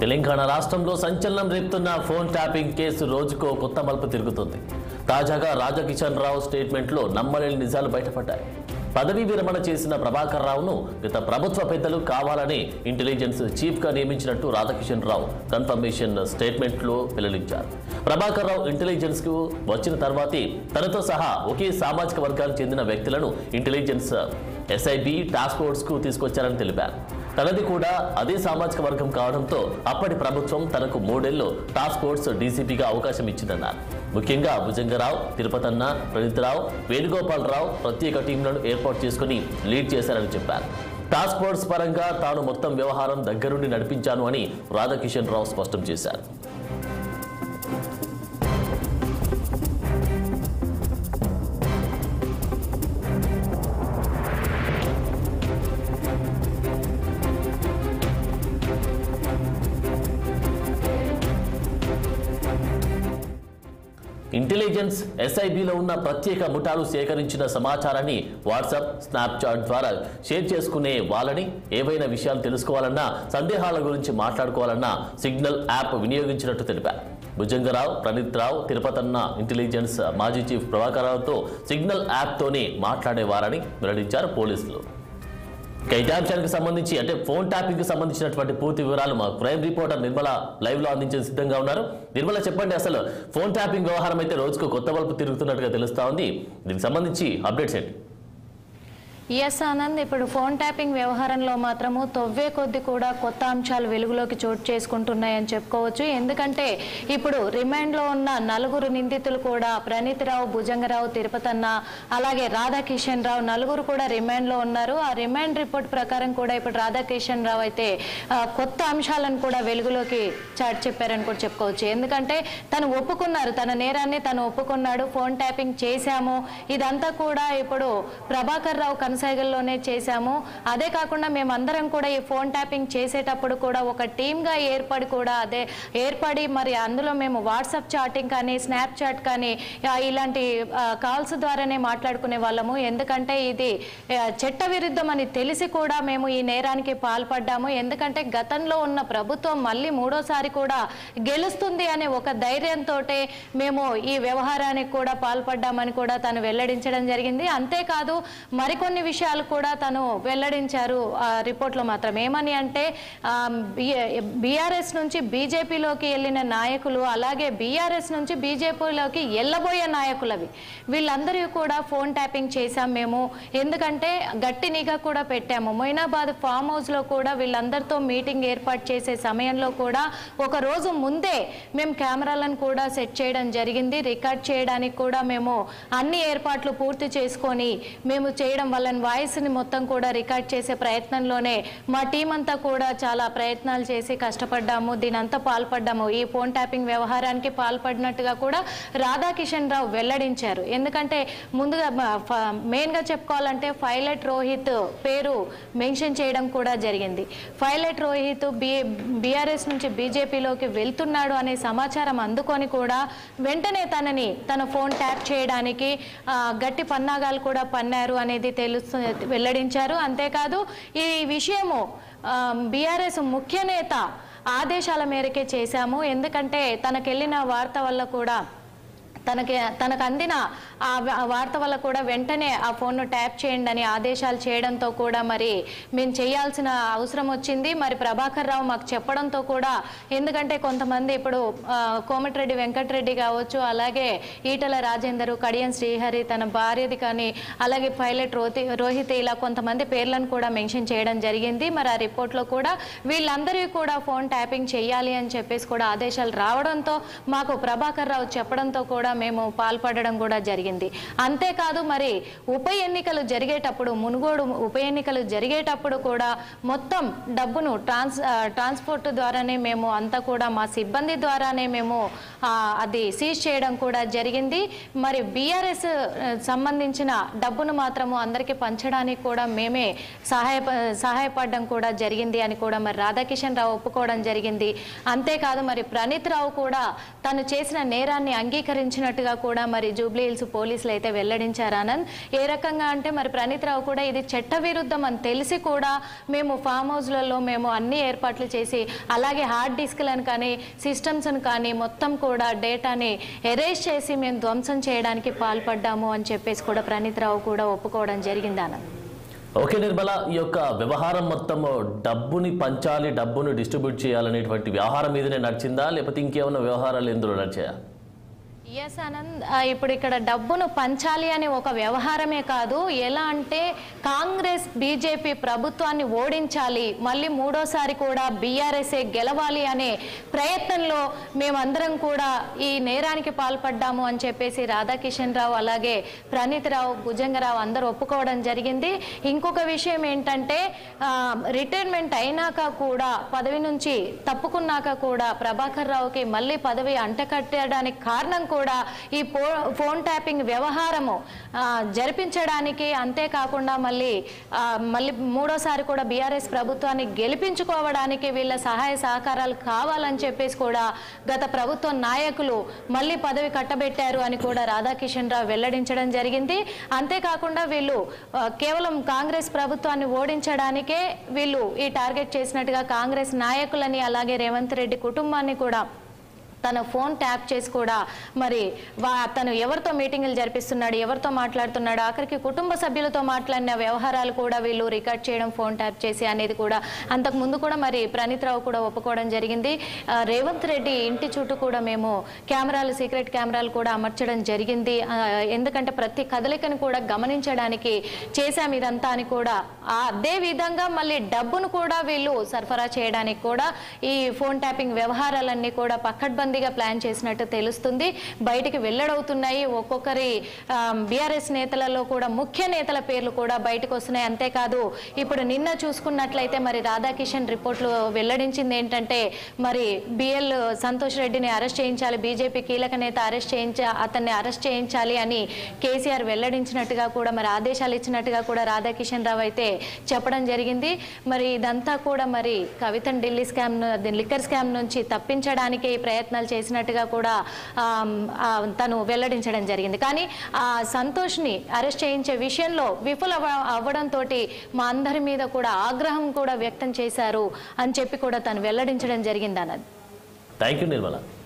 తెలంగాణ రాష్ట్రంలో సంచలనం రేపుతున్న phone tapping case రోజుకో కొత్త మలుపు తిరుగుతుంది తాజాగా రాజకిషన్ రావు స్టేట్మెంట్లో నమ్మలేని నిజాలు బయటపడ్డాయి పదవీ విరమణ చేసిన ప్రభాకర్ రావును గత ప్రభుత్వ పెద్దలు కావాలని ఇంటెలిజెన్స్ చీఫ్ గా నియమించినట్టు రాధాకిషన్ రావు కన్ఫర్మేషన్ స్టేట్మెంట్లో వెల్లడించారు ప్రభాకర్ రావు ఇంటెలిజెన్స్ కు వచ్చిన తర్వాతే తనతో సహా ఒకే సామాజిక వర్గానికి చెందిన వ్యక్తులను ఇంటెలిజెన్స్ ఎస్ఐబి టాస్క్ ఫోర్స్ కు తీసుకొచ్చారని తెలిపారు తనది కూడా అదే సామాజిక వర్గం కావడంతో అప్పటి ప్రభుత్వం తనకు మూడేళ్లు టాస్క్ ఫోర్స్ డీసీపీగా అవకాశం ఇచ్చిందన్నారు ముఖ్యంగా భుజంగరావు తిరుపతన్న ప్రణీత్రావు వేణుగోపాలరావు ప్రత్యేక టీంలను ఏర్పాటు చేసుకుని లీడ్ చేశారని చెప్పారు టాస్క్ ఫోర్స్ పరంగా తాను మొత్తం వ్యవహారం దగ్గరుండి నడిపించాను అని రాధాకిషన్ రావు స్పష్టం చేశారు ఇంటెలిజెన్స్ ఎస్ఐబిలో ఉన్న ప్రత్యేక ముఠాలు సేకరించిన సమాచారాన్ని వాట్సాప్ స్నాప్చాట్ ద్వారా షేర్ చేసుకునే వాళ్ళని ఏవైనా విషయాలు తెలుసుకోవాలన్నా సందేహాల గురించి మాట్లాడుకోవాలన్నా సిగ్నల్ యాప్ వినియోగించినట్టు తెలిపారు భుజంగరావు ప్రణీత్ రావు తిరుపతన్న ఇంటెలిజెన్స్ మాజీ చీఫ్ ప్రభాకర్ రావుతో సిగ్నల్ యాప్తోనే మాట్లాడేవారని వెల్లడించారు పోలీసులు ఇక ఇదే అంశానికి సంబంధించి అంటే ఫోన్ ట్యాపింగ్ కి సంబంధించినటువంటి పూర్తి వివరాలు మా క్రైమ్ రిపోర్టర్ నిర్మల లైవ్ లో అందించే సిద్ధంగా ఉన్నారు నిర్మల చెప్పండి అసలు ఫోన్ ట్యాపింగ్ వ్యవహారం అయితే రోజుకు కొత్త వలుపు తిరుగుతున్నట్టుగా తెలుస్తా ఉంది దీనికి సంబంధించి అప్డేట్స్ ఏంటి ఎస్ ఆనంద్ ఇప్పుడు ఫోన్ ట్యాపింగ్ వ్యవహారంలో మాత్రము తొవ్వే కొద్ది కూడా కొత్త అంశాలు వెలుగులోకి చోటు చేసుకుంటున్నాయని చెప్పుకోవచ్చు ఎందుకంటే ఇప్పుడు రిమాండ్లో ఉన్న నలుగురు నిందితులు కూడా ప్రణీతిరావు భుజంగరావు తిరుపతన్న అలాగే రాధాకిషన్ రావు నలుగురు కూడా రిమాండ్లో ఉన్నారు ఆ రిమాండ్ రిపోర్ట్ ప్రకారం కూడా ఇప్పుడు రాధాకిషన్ రావు అయితే ఆ, కొత్త అంశాలను కూడా వెలుగులోకి చాటి చెప్పారని కూడా చెప్పుకోవచ్చు ఎందుకంటే తను ఒప్పుకున్నారు తన నేరాన్ని తను ఒప్పుకున్నాడు ఫోన్ ట్యాపింగ్ చేశాము ఇదంతా కూడా ఇప్పుడు ప్రభాకర్ రావు కనసాగల్లోనే చేశాము అదే కాకుండా మేమందరం కూడా ఈ ఫోన్ ట్యాపింగ్ చేసేటప్పుడు కూడా ఒక టీమ్గా ఏర్పడి కూడా అదే ఏర్పడి మరి అందులో మేము వాట్సాప్ చాటింగ్ కానీ స్నాప్ చాట్ కానీ ఆ, ఇలాంటి కాల్స్ ద్వారానే మాట్లాడుకునే వాళ్ళము ఎందుకంటే ఇది ఆ, చట్ట విరుద్ధం అని తెలిసి కూడా మేము ఈ నేరానికి పాల్పడ్డాము ఎందుకంటే గతంలో ఉన్న ప్రభుత్వం మళ్ళీ మూడోసారి కూడా గెలుస్తుంది అనే ఒక ధైర్యంతో మేము ఈ వ్యవహారానికి కూడా పాల్పడ్డామని కూడా తను వెల్లడించడం జరిగింది అంతేకాదు మరికొన్ని విషయాలు కూడా తను వెల్లడించారు ఆ రిపోర్ట్లో మాత్రం ఏమని అంటే బీఆర్ఎస్ నుంచి బీజేపీలోకి వెళ్ళిన నాయకులు అలాగే బీఆర్ఎస్ నుంచి బీజేపీలోకి వెళ్ళబోయే నాయకులవి వీళ్ళందరూ కూడా ఫోన్ ట్యాపింగ్ చేశాం మేము ఎందుకంటే గట్టి నిఘా కూడా పెట్టాము మొయినాబాద్ ఫామ్ హౌస్లో కూడా వీళ్ళందరితో మీటింగ్ ఏర్పాటు చేసే సమయంలో కూడా ఒక రోజు ముందే మేము కెమెరాలను కూడా సెట్ చేయడం జరిగింది రికార్డ్ చేయడానికి కూడా మేము అన్ని ఏర్పాట్లు పూర్తి చేసుకొని మేము చేయడం వల్ల వాయిస్ని మొత్తం కూడా రికార్డ్ చేసే ప్రయత్నంలోనే మా టీం అంతా కూడా చాలా ప్రయత్నాలు చేసి కష్టపడ్డాము దీనంతా పాల్పడ్డాము ఈ ఫోన్ ట్యాపింగ్ వ్యవహారానికి పాల్పడినట్టుగా కూడా రాధాకిషన్ రావు వెల్లడించారు ఎందుకంటే ముందుగా మ- ఫ- మెయిన్గా చెప్పుకోవాలంటే పైలట్ రోహిత్ పేరు మెన్షన్ చేయడం కూడా జరిగింది పైలట్ రోహిత్ బి బీఆర్ఎస్ నుంచి బీజేపీలోకి వెళ్తున్నాడు అనే సమాచారం అందుకొని కూడా వెంటనే తనని తన ఫోన్ ట్యాప్ చేయడానికి ఆ, గట్టి పన్నాగాలు కూడా పన్నారు అనేది తెలుస్తు వెల్లడించారు అంతేకాదు ఈ విషయము బీఆర్ఎస్ ముఖ్య నేత ఆదేశాల మేరకే చేశాము ఎందుకంటే తనకెళ్ళిన వార్త వల్ల కూడా తనకి తనకు అందిన ఆ వ- ఆ వార్త వల్ల కూడా వెంటనే ఆ ఫోన్ను ట్యాప్ చేయండి అని ఆదేశాలు చేయడంతో కూడా మరి మేము చేయాల్సిన అవసరం వచ్చింది మరి ప్రభాకర్ రావు మాకు చెప్పడంతో కూడా ఎందుకంటే కొంతమంది ఇప్పుడు ఆ, కోమటిరెడ్డి వెంకటరెడ్డి కావచ్చు అలాగే ఈటల రాజేందర్ కడియం శ్రీహరి తన భార్యది కానీ అలాగే పైలట్ రోతి రోహిత్ ఇలా కొంతమంది పేర్లను కూడా మెన్షన్ చేయడం జరిగింది మరి ఆ రిపోర్ట్లో కూడా వీళ్ళందరికీ కూడా ఫోన్ ట్యాపింగ్ చేయాలి అని చెప్పేసి కూడా ఆదేశాలు రావడంతో మాకు ప్రభాకర్ రావు చెప్పడంతో కూడా మేము పాల్పడడం కూడా జరిగింది అంతేకాదు మరి ఉప ఎన్నికలు జరిగేటప్పుడు మునుగోడు ఉప ఎన్నికలు జరిగేటప్పుడు కూడా మొత్తం డబ్బును ట్రాన్స్ ఆ, ట్రాన్స్పోర్ట్ ద్వారానే మేము అంతా కూడా మా సిబ్బంది ద్వారానే మేము ఆ, అది సీజ్ చేయడం కూడా జరిగింది మరి బీఆర్ఎస్ సంబంధించిన డబ్బును మాత్రము అందరికీ పంచడానికి కూడా మేమే సహాయ సహాయపడడం కూడా జరిగింది అని కూడా మరి రాధాకిషన్ రావు ఒప్పుకోవడం జరిగింది అంతేకాదు మరి ప్రణీత్ రావు కూడా తను చేసిన నేరాన్ని అంగీకరించినట్టుగా కూడా మరి జూబ్లీ హిల్స్ పోలీస్ పోలీసులు అయితే వెల్లడించారు ఆనంద్ ఏ రకంగా అంటే మరి ప్రణీత్ రావు కూడా ఇది చట్ట విరుద్ధం అని తెలిసి కూడా మేము ఫామ్ హౌస్లలో మేము అన్ని ఏర్పాట్లు చేసి అలాగే హార్డ్ డిస్క్లను కానీ సిస్టమ్స్ని కానీ మొత్తం కూడా డేటాని ఎరేజ్ చేసి మేము ధ్వంసం చేయడానికి పాల్పడ్డాము అని చెప్పేసి కూడా ప్రణీత్ రావు కూడా ఒప్పుకోవడం జరిగింది ఆనంద్ ఓకే నిర్మల ఈ యొక్క వ్యవహారం మొత్తం డబ్బుని పంచాలి డబ్బుని డిస్ట్రిబ్యూట్ చేయాలనేటువంటి వ్యవహారం మీదనే నడిచిందా లేకపోతే ఇంకేమైనా వ్యవహారాలు ఎందులో నడిచాయా ఎస్ ఆనంద్ ఆ, ఇప్పుడు ఇక్కడ డబ్బును పంచాలి అనే ఒక వ్యవహారమే కాదు ఎలా అంటే కాంగ్రెస్ బీజేపీ ప్రభుత్వాన్ని ఓడించాలి మళ్ళీ మూడోసారి కూడా బీఆర్ఎస్ఏ గెలవాలి అనే ప్రయత్నంలో మేమందరం కూడా ఈ నేరానికి పాల్పడ్డాము అని చెప్పేసి రాధాకిషన్ రావు అలాగే ప్రణీత్ రావు భుజంగరావు అందరూ ఒప్పుకోవడం జరిగింది ఇంకొక విషయం ఏంటంటే ఆ, రిటైర్మెంట్ అయినాక కూడా పదవి నుంచి తప్పుకున్నాక కూడా ప్రభాకర్ రావుకి మళ్ళీ పదవి అంటకట్టడానికి కారణం కూడా ఈ పో ఫోన్ ట్యాపింగ్ వ్యవహారము ఆ, జరిపించడానికి అంతేకాకుండా మళ్ళీ ఆ, మళ్ళీ మూడోసారి కూడా బీఆర్ఎస్ ప్రభుత్వాన్ని గెలిపించుకోవడానికి వీళ్ళ సహాయ సహకారాలు కావాలని చెప్పేసి కూడా గత ప్రభుత్వ నాయకులు మళ్ళీ పదవి కట్టబెట్టారు అని కూడా రాధాకిషన్ రావు వెల్లడించడం జరిగింది అంతేకాకుండా వీళ్ళు ఆ, కేవలం కాంగ్రెస్ ప్రభుత్వాన్ని ఓడించడానికే వీళ్ళు ఈ టార్గెట్ చేసినట్టుగా కాంగ్రెస్ నాయకులని అలాగే రేవంత్ రెడ్డి కుటుంబాన్ని కూడా తన ఫోన్ ట్యాప్ చేసి కూడా మరి వా తను ఎవరితో మీటింగులు జరిపిస్తున్నాడు ఎవరితో మాట్లాడుతున్నాడు ఆఖరికి కుటుంబ సభ్యులతో మాట్లాడిన వ్యవహారాలు కూడా వీళ్ళు రికార్డ్ చేయడం ఫోన్ ట్యాప్ చేసి అనేది కూడా అంతకు ముందు కూడా మరి ప్రణీత్ రావు కూడా ఒప్పుకోవడం జరిగింది ఆ, రేవంత్ రెడ్డి ఇంటి చుట్టూ కూడా మేము కెమెరాలు సీక్రెట్ కెమెరాలు కూడా అమర్చడం జరిగింది ఆ, ఎందుకంటే ప్రతి కదలికను కూడా గమనించడానికి చేశాం ఇదంతా అని కూడా ఆ, అదే విధంగా మళ్ళీ డబ్బును కూడా వీళ్ళు సరఫరా చేయడానికి కూడా ఈ ఫోన్ ట్యాపింగ్ వ్యవహారాలన్నీ కూడా పక్కడ్బందీగా ప్లాన్ చేసినట్టు తెలుస్తుంది బయటికి వెల్లడవుతున్నాయి ఒక్కొక్కరి బీఆర్ఎస్ నేతలలో కూడా ముఖ్య నేతల పేర్లు కూడా బయటకు వస్తున్నాయి అంతేకాదు ఇప్పుడు నిన్న చూసుకున్నట్లయితే మరి రాధాకిషన్ రిపోర్ట్లు వెల్లడించింది ఏంటంటే మరి బిఎల్ సంతోష్ రెడ్డిని అరెస్ట్ చేయించాలి బీజేపీ కీలక నేత అరెస్ట్ చేయించ అతన్ని అరెస్ట్ చేయించాలి అని కేసీఆర్ వెల్లడించినట్టుగా కూడా మరి ఆదేశాలు ఇచ్చినట్టుగా కూడా రాధాకిషన్ రావు అయితే చెప్పడం జరిగింది మరి ఇదంతా కూడా మరి కవితను ఢిల్లీ స్కామ్ ను- లిక్కర్ స్కామ్ నుంచి తప్పించడానికి ప్రయత్నాలు చేసినట్టుగా కూడా ఆమ్, ఆ, తను వెల్లడించడం జరిగింది కానీ ఆ సంతోష్ని అరెస్ట్ చేయించే విషయంలో విఫల అవ్వడంతో మా అందరి మీద కూడా ఆగ్రహం కూడా వ్యక్తం చేశారు అని చెప్పి కూడా తను వెల్లడించడం జరిగింది అన్నది థ్యాంక్ యూ నిర్మల